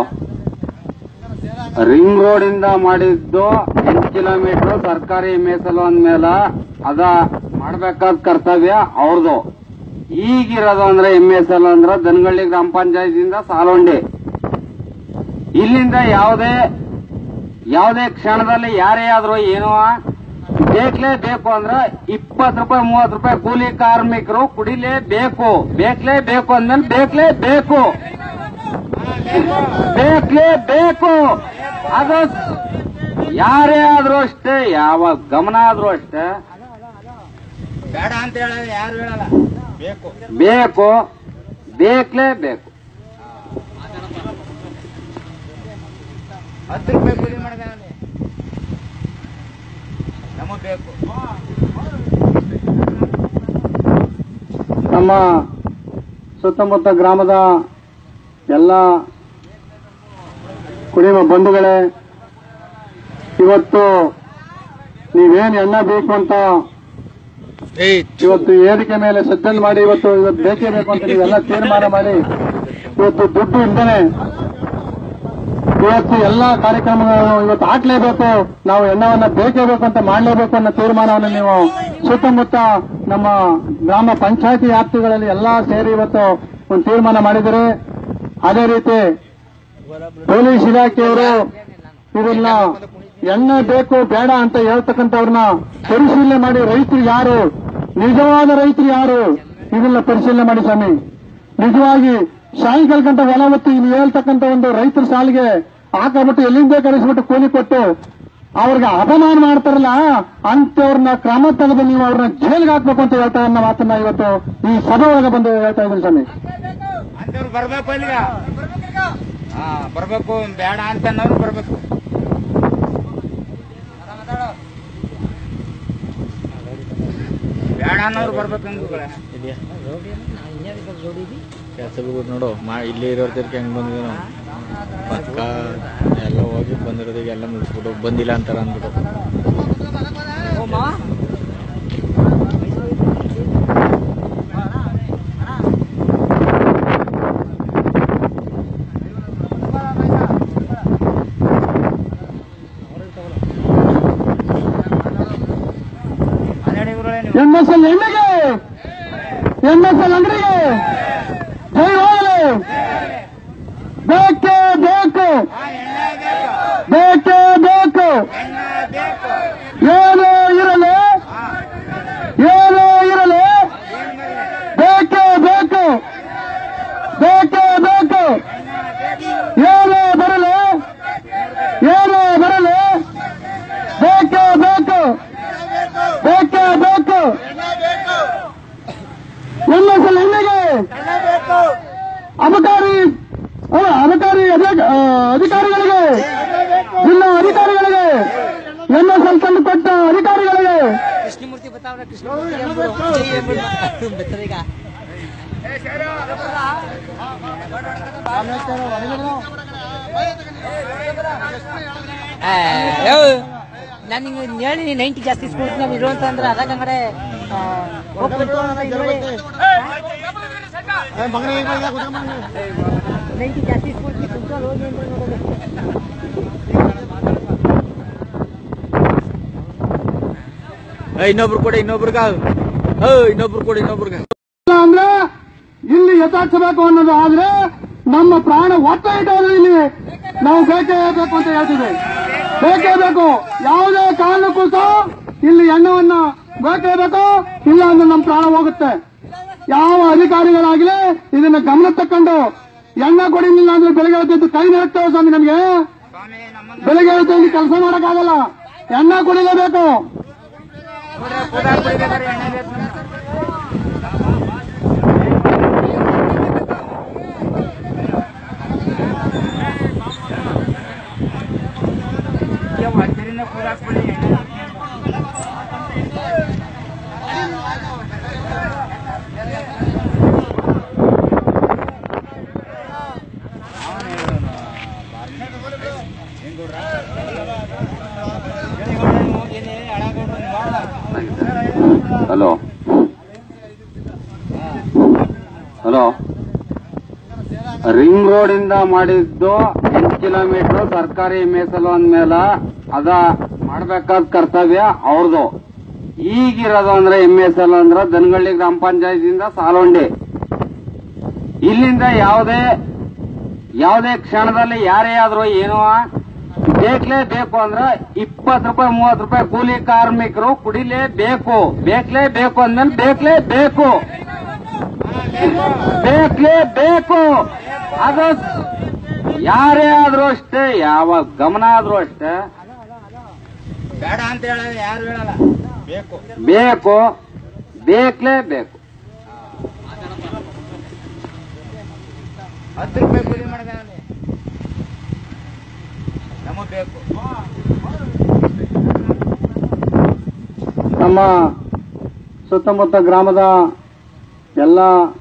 ರಿಂಗ್ ರೋಡ್ ಇಂದ ಮಾಡಿದ್ದು ಎಂಟು ಕಿಲೋಮೀಟರ್ ಸರ್ಕಾರಿ ಮೀಸಲು ಅಂದ್ಮೇಲೆ ಅದ ಮಾಡ್ಬೇಕಾದ ಕರ್ತವ್ಯ ಅವ್ರದ್ದು ಈಗಿರೋದು ಅಂದ್ರೆ ಎಂ ಎಸ್ ಎಲ್ ಅಂದ್ರೆ ದನಗಳ್ಳಿ ಗ್ರಾಮ ಪಂಚಾಯತಿಯಿಂದ ಸಾಲುಂಡಿ ಇಲ್ಲಿಂದ ಯಾವುದೇ ಯಾವುದೇ ಕ್ಷಣದಲ್ಲಿ ಯಾರೇ ಆದ್ರೂ ಏನೋ ಬೇಕಲೇಬೇಕು ಅಂದ್ರೆ ಇಪ್ಪತ್ತು ರೂಪಾಯಿ ಮೂವತ್ತು ರೂಪಾಯಿ ಕೂಲಿ ಕಾರ್ಮಿಕರು ಕುಡಿಲೇಬೇಕು ಬೇಕಲೇಬೇಕು ಅಂದ್ಮೇಲೆ ಬೇಕಲೇಬೇಕು ಬೇಕಲೇಬೇಕು ಅದು ಯಾರೇ ಆದ್ರೂ ಅಷ್ಟೇ ಯಾವ ಗಮನ ಆದ್ರೂ ಅಷ್ಟೇ ಬೇಡ ಅಂತ ಹೇಳೋದು ಯಾರು ಹೇಳಲ್ಲ ಬೇಕು ಬೇಕು ಬೇಕಲೇಬೇಕು ಹತ್ತು ರೂಪಾಯಿ ಕೂಲಿ ಮಾಡಿದೆ ನಮಗ್ ಬೇಕು ನಮ್ಮ ಸುತ್ತಮುತ್ತ ಗ್ರಾಮದ ಎಲ್ಲ ಕುಡಿಯುವ ಬಂಧುಗಳೇ ಇವತ್ತು ನೀವೇನು ಎಣ್ಣೆ ಬೇಕು ಅಂತ ಏಯ್ ಇವತ್ತು ಏರಿಕೆ ಮೇಲೆ ಸಜ್ಜನ್ ಮಾಡಿ ಇವತ್ತು ಇವತ್ತು ಬೇಕೇ ಬೇಕು ಅಂತ ನೀವೆಲ್ಲ ತೀರ್ಮಾನ ಮಾಡಿ ಇವತ್ತು ದುಡ್ಡು ಇಲ್ದೇನೆ ಇವತ್ತು ಎಲ್ಲಾ ಕಾರ್ಯಕ್ರಮಗಳನ್ನು ಇವತ್ತು ಹಾಕ್ಲೇಬೇಕು ನಾವು ಎಣ್ಣವನ್ನ ಬೇಕೇ ಬೇಕು ಅಂತ ಮಾಡಲೇಬೇಕು ಅನ್ನೋ ತೀರ್ಮಾನವನ್ನು ನೀವು ಸುತ್ತಮುತ್ತ ನಮ್ಮ ಗ್ರಾಮ ಪಂಚಾಯತಿ ವ್ಯಾಪ್ತಿಗಳಲ್ಲಿ ಎಲ್ಲಾ ಸೇರಿ ಇವತ್ತು ಒಂದು ತೀರ್ಮಾನ ಮಾಡಿದರೆ ಅದೇ ರೀತಿ ಪೊಲೀಸ್ ಇಲಾಖೆಯವರು ಇದನ್ನ ಎಣ್ಣೆ ಬೇಕು ಬೇಡ ಅಂತ ಹೇಳ್ತಕ್ಕಂಥವ್ರನ್ನ ಪರಿಶೀಲನೆ ಮಾಡಿ ರೈತರು ಯಾರು ನಿಜವಾದ ರೈತರು ಯಾರು ಇದನ್ನ ಪರಿಶೀಲನೆ ಮಾಡಿ ಸ್ವಾಮಿ ನಿಜವಾಗಿ ಸಾಯಂಕಾಲ ಗಂಟೆ ಹೊಲ ಹೊತ್ತು ಇಲ್ಲಿ ಹೇಳ್ತಕ್ಕಂಥ ಒಂದು ರೈತರ ಸಾಲಿಗೆ ಹಾಕಬಿಟ್ಟು ಎಲ್ಲಿಂದ ಕರೆಸ್ಬಿಟ್ಟು ಕೂಲಿ ಕೊಟ್ಟು ಅವ್ರಿಗೆ ಅಪಮಾನ ಮಾಡ್ತಾರಲ್ಲ ಅಂತವ್ರನ್ನ ಕ್ರಮ ತೆಗೆದು ನೀವು ಅವ್ರನ್ನ ಜೈಲ್ಗೆ ಹಾಕ್ಬೇಕು ಅಂತ ಹೇಳ್ತಾ ಅನ್ನೋ ಮಾತನ್ನ ಇವತ್ತು ಈ ಸಭೆ ಒಳಗೆ ಬಂದು ಹೇಳ್ತಾ ಇದ್ದೀನಿ ಸ್ವಾಮಿ ಅಂತವ್ರು ಬರ್ಬೇಕು ಅಲ್ಲಿಗ ಹಾ ಬರ್ಬೇಕು ಬೇಡ ಅಂತ ಅನ್ನೋರು ಬರ್ಬೇಕು ಬೇಡ ಅನ್ನೋರು ಬರ್ಬೇಕು ಅಂದ್ಗಳೇ ಇದೆಯಾ ಕೆಲಸ ಬಿಡ್ಬಿಟ್ಟು ನೋಡು ಮಾ ಇಲ್ಲಿ ಇರೋರ್ತಿರ್ಕೆ ಹೆಂಗ್ ಬಂದಿದೆ ನಾವು ಪಕ್ಕ ಎಲ್ಲ ಹೋಗಿ ಬಂದಿರೋದಿಗೆ ಎಲ್ಲ ಮುಗಿಸ್ಬಿಟ್ಟು ಬಂದಿಲ್ಲ ಅಂತಾರ ಅಂದ್ಬಿಟ್ಟು ಹನ್ನೆರಡು ಇವ್ರುಗಳೇ ನೀವು ಎಂಎಸ್ಎಲ್ ಎಣ್ಣೆಗೆ ಎಂಎಸ್ಎಲ್ ಅಂಗಡಿಗೆ ಜೈ ಹೋಗಲಿ ಬೇಕೇ ಬೇಕು ಬೇಕೇ ಬೇಕು ಏನೇ ಇರಲಿ ಏನೇ ಇರಲಿ ಬೇಕೇ ಬೇಕು ಬೇಕೇ ಬೇಕು ಏನೇ ಬರಲಿ ಏನೇ ಬರಲಿ ಬೇಕೇ ಬೇಕು ಬೇಕೇ ಬೇಕು ಎಂಎಸ್ಎಲ್ ಎಣ್ಣೆಗೆ ಅಬಕಾರಿ ಅಲ್ಲ, ಅಬಕಾರಿ ಅಧಿಕ- ಆ, ಅಧಿಕಾರಿಗಳಿಗೆ ಜಿಲ್ಲಾ ಅಧಿಕಾರಿಗಳಿಗೆ ಎಂಎಸ್ಎಲ್ ತಂದು ಕೊಟ್ಟ ಅಧಿಕಾರಿಗಳಿಗೆ ಕೃಷ್ಣಮೂರ್ತಿ ಬತ್ತಾವ್ರೆ ಕೃಷ್ಣಮೂರ್ತಿ ಬೆತ್ತರೀಗ ನಾನು ನಿಂಗೆ ಹೇಳಿ ನೈಂಟಿ ಜಾಸ್ತಿ ಸ್ಕೂಲ್ ನಾವು ಇರುವಂತ ಅಂದ್ರೆ ಅದಾಗ ಕಡೆ ನೈಂಟಿ ಜಾಸ್ತಿ ಸ್ಕೂಲ್ ಕುಂತ್ಕೊಂಡು ಹೋಗಿ ಅಂದ್ರೆ ನೋಡೋದು ಏ, ಇನ್ನೊಬ್ರು ಕೊಡಿ ಇನ್ನೊಬ್ರಿಗ ಏ ಇನ್ನೊಬ್ರು ಕೊಡಿ ಇನ್ನೊಬ್ರಿಗ ಇಲ್ಲ ಅಂದ್ರೆ ಇಲ್ಲಿ ಯಥಾರ್ಥಬೇಕು ಅನ್ನೋದು ಆದ್ರೆ ನಮ್ಮ ಪ್ರಾಣ ಒತ್ತ ಇಟ್ಟವರು ಇಲ್ಲಿ ನಾವು ಬೇಕೇ ಬೇಕು ಅಂತ ಹೇಳ್ತೀವಿ ಬೇಕೇ ಬೇಕು ಯಾವುದೇ ಕಾರಣಕ್ಕೂ ಸಹ ಇಲ್ಲಿ ಎಣ್ಣವನ್ನ ಬೇಕೇ ಬೇಕು ಇಲ್ಲ ಅಂದ್ರೆ ನಮ್ಮ ಪ್ರಾಣ ಹೋಗುತ್ತೆ ಯಾವ ಅಧಿಕಾರಿಗಳಾಗಲಿ ಇದನ್ನ ಗಮನ ತಕೊಂಡು ಎಣ್ಣೆ ಕೊಡಿಲಿಲ್ಲ ಅಂದ್ರೆ ಬೆಳಗ್ಗೆ ಹೊತ್ತು ಕೈ ನೀಡುತ್ತೇವೆ ಸ್ವಾಮಿ ನಮಗೆ ಸ್ವಾಮಿ ನಮ್ಮನ್ನ ಬೆಳಗ್ಗೆ ಹೊತ್ತು ಇಲ್ಲಿ ಕೆಲಸ ಮಾಡಕ್ಕಾಗಲ್ಲ ಎಣ್ಣೆ ಕುಡಿಲೇಬೇಕು ಕೂದ ಕುಡಿಬೇಕಾದ್ರೆ ಎಣ್ಣೆ ಬೇಕು ನಮ್ಗೆ. ಈಗ ಹತ್ತಿರಿಂದ ಕೂದ ಹಾಕ್ಬಿಡಿ ಎಣ್ಣೆ ಹಲೋ ಹಲೋ ರಿಂಗ್ ರೋಡ್ ಇಂದ ಮಾಡಿದ್ದು ಎಂಟು ಕಿಲೋಮೀಟರ್ ಸರ್ಕಾರಿ ಮೀಸಲು ಅಂದ್ಮೇಲೆ ಅದ ಮಾಡ್ಬೇಕಾದ ಕರ್ತವ್ಯ ಅವ್ರದ್ದು ಈಗಿರೋದು ಅಂದ್ರೆ ಎಂ ಎಸ್ ಎಲ್ ಅಂದ್ರೆ ದನಗಳ್ಳಿ ಗ್ರಾಮ ಪಂಚಾಯತಿಯಿಂದ ಸಾಲುಂಡಿ ಇಲ್ಲಿಂದ ಯಾವುದೇ ಯಾವುದೇ ಕ್ಷಣದಲ್ಲಿ ಯಾರೇ ಆದ್ರೂ ಏನೋ ಬೇಕಲೇಬೇಕು ಅಂದ್ರೆ ಇಪ್ಪತ್ತು ರೂಪಾಯಿ ಮೂವತ್ತು ರೂಪಾಯಿ ಕೂಲಿ ಕಾರ್ಮಿಕರು ಕುಡಿಲೇಬೇಕು ಬೇಕಲೇಬೇಕು ಅಂದ್ಮೇಲೆ ಬೇಕಲೇಬೇಕು ಬೇಕಲೇಬೇಕು ಅದು ಯಾರೇ ಆದ್ರೂ ಅಷ್ಟೇ ಯಾವ ಗಮನ ಆದ್ರೂ ಅಷ್ಟೇ ಬೇಡ ಅಂತ ಹೇಳಲ್ಲ ಯಾರು ಹೇಳಲ್ಲ ಬೇಕು ಬೇಕು ಬೇಕಲೇಬೇಕು ಹತ್ತು ರೂಪಾಯಿ ಕೂಲಿ ಮಾಡಿದ ನಮಗ್ ಬೇಕು ನಮ್ಮ ಸುತ್ತಮುತ್ತ ಗ್ರಾಮದ ಎಲ್ಲ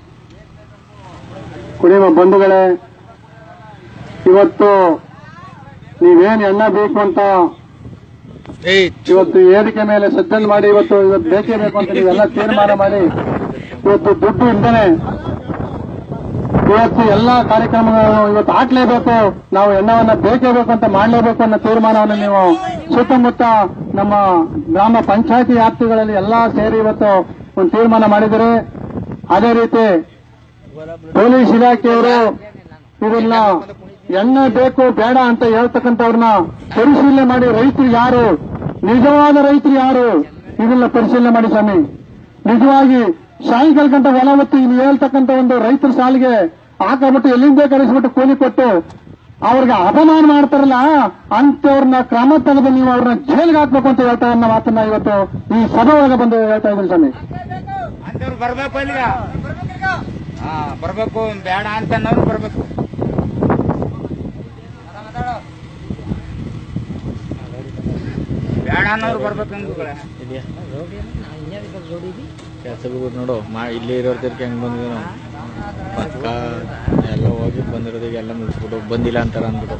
ಕುಡಿಯುವ ಬಂಧುಗಳೇ ಇವತ್ತು ನೀವೇನ್ ಎಣ್ಣೆ ಬೇಕು ಅಂತ ಏಯ್ ಇವತ್ತು ವೇದಿಕೆ ಮೇಲೆ ಸಜ್ಜನ್ ಮಾಡಿ ಇವತ್ತು ಇವತ್ತು ಬೇಕೇ ಬೇಕು ಅಂತ ನೀವೆಲ್ಲ ತೀರ್ಮಾನ ಮಾಡಿ ಇವತ್ತು ದುಡ್ಡು ಇದ್ದೇನೆ ಇವತ್ತು ಎಲ್ಲ ಕಾರ್ಯಕ್ರಮಗಳನ್ನು ಇವತ್ತು ಹಾಕ್ಲೇಬೇಕು ನಾವು ಎಣ್ಣವನ್ನ ಬೇಕೇ ಬೇಕು ಅಂತ ಮಾಡಲೇಬೇಕು ಅನ್ನೋ ತೀರ್ಮಾನವನ್ನು ನೀವು ಸುತ್ತಮುತ್ತ ನಮ್ಮ ಗ್ರಾಮ ಪಂಚಾಯತಿ ವ್ಯಾಪ್ತಿಗಳಲ್ಲಿ ಎಲ್ಲಾ ಸೇರಿ ಇವತ್ತು ಒಂದು ತೀರ್ಮಾನ ಮಾಡಿದರೆ ಅದೇ ರೀತಿ ಪೊಲೀಸ್ ಇಲಾಖೆಯವರು ಇದನ್ನ ಎಣ್ಣೆ ಬೇಕು ಬೇಡ ಅಂತ ಹೇಳ್ತಕ್ಕಂಥವ್ರನ್ನ ಪರಿಶೀಲನೆ ಮಾಡಿ ರೈತರು ಯಾರು ನಿಜವಾದ ರೈತರು ಯಾರು ಇದನ್ನ ಪರಿಶೀಲನೆ ಮಾಡಿ ಸ್ವಾಮಿ ನಿಜವಾಗಿ ಸಾಯಂಕಾಲ ಗಂಟ ಹೊಲ ಹೊತ್ತು ಇಲ್ಲಿ ಹೇಳ್ತಕ್ಕಂಥ ಒಂದು ರೈತರ ಸಾಲಿಗೆ ಹಾಕಬಿಟ್ಟು ಎಲ್ಲಿಂದ ಕಳಿಸ್ಬಿಟ್ಟು ಕೂಲಿ ಕೊಟ್ಟು ಅವ್ರಿಗೆ ಅಪಮಾನ ಮಾಡ್ತಾರಲ್ಲ ಅಂತವ್ರನ್ನ ಕ್ರಮ ತೆಗೆದು ನೀವು ಅವ್ರನ್ನ ಜೈಲ್ಗೆ ಹಾಕ್ಬೇಕು ಅಂತ ಹೇಳ್ತಾ ಅನ್ನೋ ಮಾತನ್ನ ಇವತ್ತು ಈ ಸಭೆ ಒಳಗೆ ಬಂದು ಹೇಳ್ತಾ ಇದ್ದೀನಿ ಸ್ವಾಮಿ ಅಂತವ್ರು ಬರ್ಬೇಕು ಅಲ್ಲಿಗ ಹಾ ಬರ್ಬೇಕು ಬೇಡ ಅಂತ ಅನ್ನೋರು ಬರ್ಬೇಕು ಬೇಡ ಅನ್ನೋರು ಬರ್ಬೇಕು ಅಂದ್ಗಳೇ ಇದೆಯಾ ಕೆಲಸ ಬಿಟ್ಟು ನೋಡು ಮಾ ಇಲ್ಲೇ ಇರೋರ್ತಿರ್ಕೆ ಹೆಂಗ್ ಬಂದಿದ್ವಿ ನಾವು ಪಕ್ಕ ಎಲ್ಲ ಹೋಗಿ ಬಂದಿರೋದಿಗೆ ಎಲ್ಲ ಮುಗಿಸ್ಬಿಟ್ಟು ಬಂದಿಲ್ಲ ಅಂತಾರ ಅಂದ್ಬಿಟ್ಟು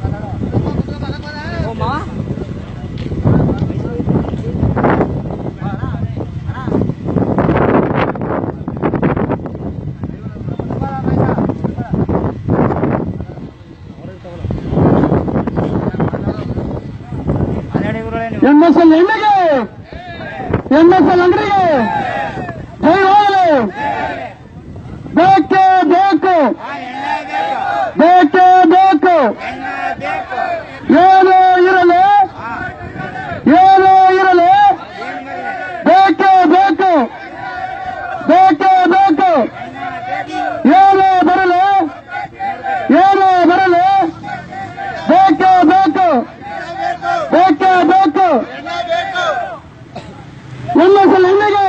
ಹನ್ನೆರಡು ಗುರುಗಳೇ ನೀವು ಎಂಎಸ್ಎಲ್ ಎಣ್ಣೆಗೆ ಎಂಎಸ್ಎಲ್ ಅಂಗಡಿಗೆ ಜೈ ಹೋಗಲು ಬೇಕೇ ಬೇಕು ಬೇಕೇ ಬೇಕು ಏನೇ ಇರಲಿ ಏನೇ ಇರಲಿ ಬೇಕೇ ಬೇಕು ಬೇಕೇ ಬೇಕು ಏನೇ ಬರಲಿ ಏನೇ ಬರಲಿ ಬೇಕೇ ಬೇಕು ಬೇಕೇ ಬೇಕು ಎಂಎಸ್ಎಲ್ ಎಣ್ಣೆಗೆ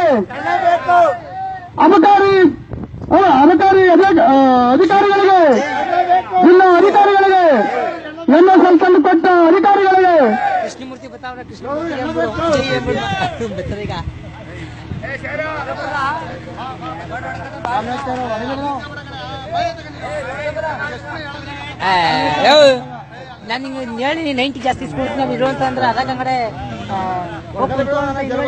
ಅಬಕಾರಿ ಅಲ್ಲ, ಅಬಕಾರಿ ಅಧಿಕ- ಆ, ಅಧಿಕಾರಿಗಳಿಗೆ ಜಿಲ್ಲಾ ಅಧಿಕಾರಿಗಳಿಗೆ ಎಂಎಸ್ಎಲ್ ತಂದು ಕೊಟ್ಟ ಅಧಿಕಾರಿಗಳಿಗೆ ಕೃಷ್ಣಮೂರ್ತಿ ಬತ್ತಾವ್ರೆ ಕೃಷ್ಣಮೂರ್ತಿ ಬೆತ್ತರೀಗ ನಾನು ನಿಂಗೆ ಹೇಳಿ ನೈಂಟಿ ಜಾಸ್ತಿ ಸ್ಕೂಲ್ ನಾವು ಇರುವಂತ ಅಂದ್ರೆ ಅದಾಗ ಅಂಗಡೆ ಹೋಗ್ಬಿಟ್ಟು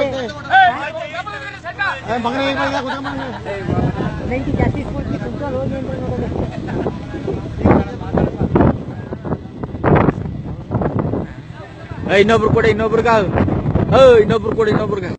ನೈಂಟಿ ಜಾಸ್ತಿ ಸ್ಕೂಲ್ ಕುಂತ್ಕೊಂಡು ಹೋಗಿ ಅಂತ ನೋಡೋದು ಏ, ಇನ್ನೊಬ್ರು ಕೊಡಿ ಇನ್ನೊಬ್ರಿಗ ಏ ಇನ್ನೊಬ್ರು ಕೊಡಿ ಇನ್ನೊಬ್ರಿಗ